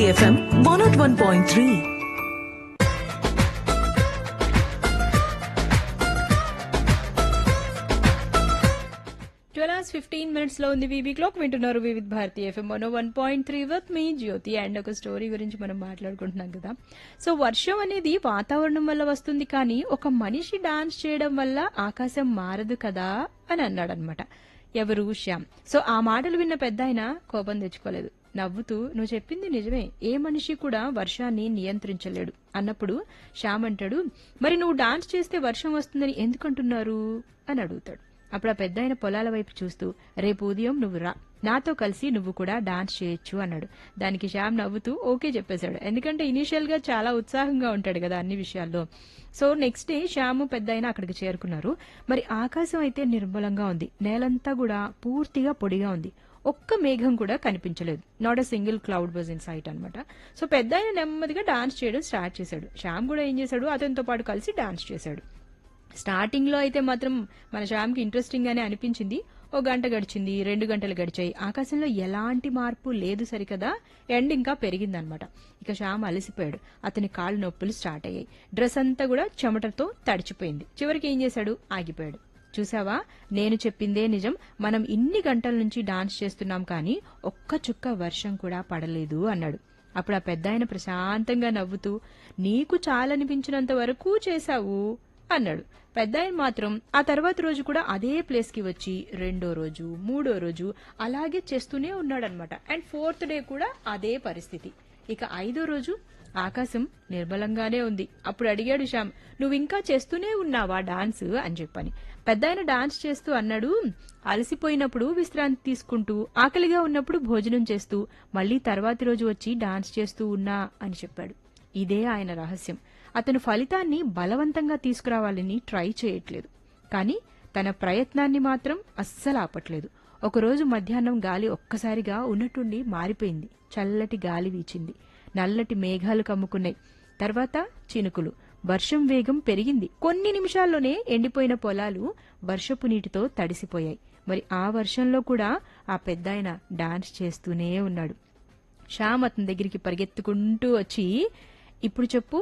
Bharati FM one nought one point three twelve hours fifteen minutes లో ఉంది వీవీ clock వింటున్నారు Vividh Bharati FM one one point three with me Jyoti and ఒక story గురించి మనం మాట్లాడుకుంటున్నాం కదా సో వర్షం అనేది వాతావరణం వల్ల వస్తుంది కానీ ఒక మనిషి డాన్స్ చేయడం వల్ల ఆకాశం మారదు కదా అని అన్నాడు అనమాట ఎవరు శ్యామ్ సో ఆ మాటలు విన్న పెద్ద ఆయన కోపం తెచ్చుకోలేదు నవ్వుతూ నువ్వు చెప్పింది నిజమే ఏ మనిషి కూడా వర్షాన్ని నియంత్రించలేడు అన్నప్పుడు శ్యామ్ అంటాడు మరి నువ్వు డాన్స్ చేస్తే వర్షం వస్తుందని ఎందుకంటున్నారు అని అడుగుతాడు అప్పుడు ఆ పెద్ద ఆయన పొలాల వైపు చూస్తూ రేపు ఉదయం నువ్వు రా నాతో కలిసి నువ్వు కూడా డాన్స్ చేయొచ్చు అన్నాడు దానికి శ్యామ్ నవ్వుతూ ఓకే చెప్పేశాడు ఎందుకంటే ఇనీషియల్ గా చాలా ఉత్సాహంగా ఉంటాడు కదా అన్ని విషయాల్లో సో నెక్స్ట్ డే శ్యాము పెద్ద ఆయన అక్కడికి చేరుకున్నారు మరి ఆకాశం అయితే నిర్మలంగా ఉంది నేలంతా కూడా పూర్తిగా పొడిగా ఉంది ఒక్క మేఘం కూడా కనిపించలేదు not a single cloud was in sight అనమాట సో పెద్ద ఆయన నెమ్మదిగా డాన్స్ చేయడం స్టార్ట్ చేశాడు శ్యామ్ కూడా ఏం చేశాడు అతనితో పాటు కలిసి డాన్స్ చేశాడు స్టార్టింగ్ లో అయితే మాత్రం మన శ్యామ్కి ఇంట్రెస్టింగ్ గానే అనిపించింది ఓ గంట గడిచింది రెండు గంటలు గడిచాయి ఆకాశంలో ఎలాంటి మార్పు లేదు సరికదా ఎండ్ ఇంకా పెరిగిందనమాట ఇక శ్యామ్ అలసిపోయాడు అతని కాళ్ళు నొప్పులు స్టార్ట్ అయ్యాయి డ్రెస్ అంతా కూడా చెమటతో తడిచిపోయింది చివరికి ఏం చేశాడు ఆగిపోయాడు చూసావా నేను చెప్పిందే నిజం మనం ఇన్ని గంటల నుంచి డాన్స్ చేస్తున్నాం కానీ ఒక్క చుక్క వర్షం కూడా పడలేదు అన్నాడు అప్పుడు ఆ పెద్ద ఆయన ప్రశాంతంగా నవ్వుతూ నీకు చాలనిపించినంత వరకు చేశావు అన్నాడు పెద్ద ఆయన మాత్రం ఆ తర్వాత రోజు కూడా అదే ప్లేస్ కి వచ్చి రెండో రోజు మూడో రోజు అలాగే చేస్తూనే ఉన్నాడనమాట అండ్ ఫోర్త్ డే కూడా అదే పరిస్థితి ఇక ఐదో రోజు ఆకాశం నిర్మలంగానే ఉంది అప్పుడు అడిగాడు శ్యామ్ నువ్వు ఇంకా చేస్తూనే ఉన్నావా డాన్స్ అని చెప్పని పెద్ద ఆయన డాన్స్ చేస్తూ అన్నాడు అలసిపోయినప్పుడు విశ్రాంతి తీసుకుంటూ ఆకలిగా ఉన్నప్పుడు భోజనం చేస్తూ మళ్ళీ తర్వాతి రోజు వచ్చి డాన్స్ చేస్తూ ఉన్నా అని చెప్పాడు ఇదే ఆయన రహస్యం అతను ఫలితాన్ని బలవంతంగా తీసుకురావాలని ట్రై చేయట్లేదు కానీ తన ప్రయత్నాన్ని మాత్రం అస్సలు ఆపట్లేదు ఒకరోజు మధ్యాహ్నం గాలి ఒక్కసారిగా ఉన్నట్టుండి మారిపోయింది చల్లటి గాలి వీచింది నల్లటి మేఘాలు కమ్ముకున్నాయి తర్వాత చినుకులు వర్షం వేగం పెరిగింది కొన్ని నిమిషాల్లోనే ఎండిపోయిన పొలాలు వర్షపు నీటితో తడిసిపోయాయి మరి ఆ వర్షంలో కూడా ఆ పెద్దాయన డాన్స్ చేస్తూనే ఉన్నాడు శ్యామ్ అతని దగ్గరికి పరిగెత్తుకుంటూ వచ్చి ఇప్పుడు చెప్పు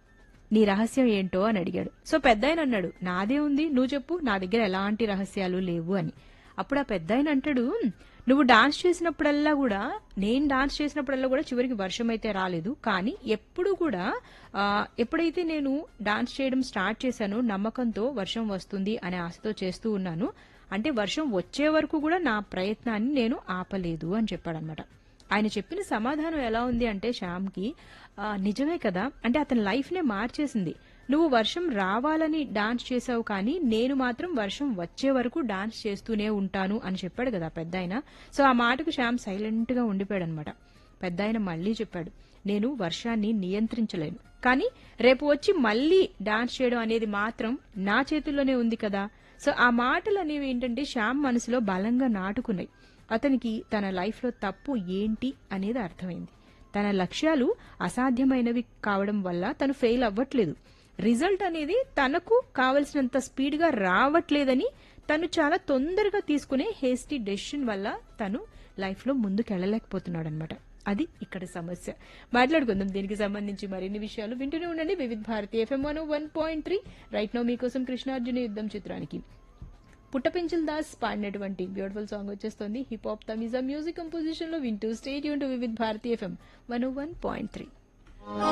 నీ రహస్యం ఏంటో అని అడిగాడు సో పెద్ద అన్నాడు నాదే ఉంది నువ్వు చెప్పు నా దగ్గర ఎలాంటి రహస్యాలు లేవు అని అప్పుడు ఆ పెద్ద అంటాడు నువ్వు డాన్స్ చేసినప్పుడల్లా కూడా నేను డాన్స్ చేసినప్పుడల్లా కూడా చివరికి వర్షం అయితే రాలేదు కానీ ఎప్పుడు కూడా ఆ, ఎప్పుడైతే నేను డాన్స్ చేయడం స్టార్ట్ చేశానో నమ్మకంతో వర్షం వస్తుంది అనే ఆశతో చేస్తూ ఉన్నాను అంటే వర్షం వచ్చే వరకు కూడా నా ప్రయత్నాన్ని నేను ఆపలేదు అని చెప్పాడనమాట ఆయన చెప్పిన సమాధానం ఎలా ఉంది అంటే శ్యామ్కి ఆ, నిజమే కదా అంటే అతని లైఫ్ నే మార్చేసింది నువ్వు వర్షం రావాలని డాన్స్ చేసావు కానీ నేను మాత్రం వర్షం వచ్చే వరకు డాన్స్ చేస్తూనే ఉంటాను అని చెప్పాడు కదా పెద్ద సో ఆ మాటకు శ్యామ్ సైలెంట్ గా ఉండిపోయాడు అనమాట పెద్ద మళ్ళీ చెప్పాడు నేను వర్షాన్ని నియంత్రించలేను కానీ రేపు వచ్చి మళ్ళీ డాన్స్ చేయడం అనేది మాత్రం నా చేతుల్లోనే ఉంది కదా సో ఆ మాటలు అనేవి ఏంటంటే శ్యామ్ మనసులో బలంగా నాటుకున్నాయి అతనికి తన లైఫ్లో తప్పు ఏంటి అనేది అర్థమైంది తన లక్ష్యాలు అసాధ్యమైనవి కావడం వల్ల తను ఫెయిల్ అవ్వట్లేదు రిజల్ట్ అనేది తనకు కావలసినంత స్పీడ్గా రావట్లేదని తను చాలా తొందరగా తీసుకునే హేస్టీ డెసిషన్ వల్ల తను లైఫ్లో ముందుకెళ్ళలేకపోతున్నాడు అనమాట అది ఇక్కడ సమస్య మాట్లాడుకుందాం దీనికి సంబంధించి మరిన్ని విషయాలు వింటూనే ఉండండి Vividh Bharati FM one one point three right now మీకోసం కృష్ణార్జున యుద్ధం చిత్రానికి పుట్టపెంచుల్ దాస్ పాడినటువంటి బ్యూటిఫుల్ సాంగ్ వచ్చేస్తుంది hip hop Tamizha music composition లో వింటూ స్టేట్ యూన్ to Vividh Bharati FM one one point three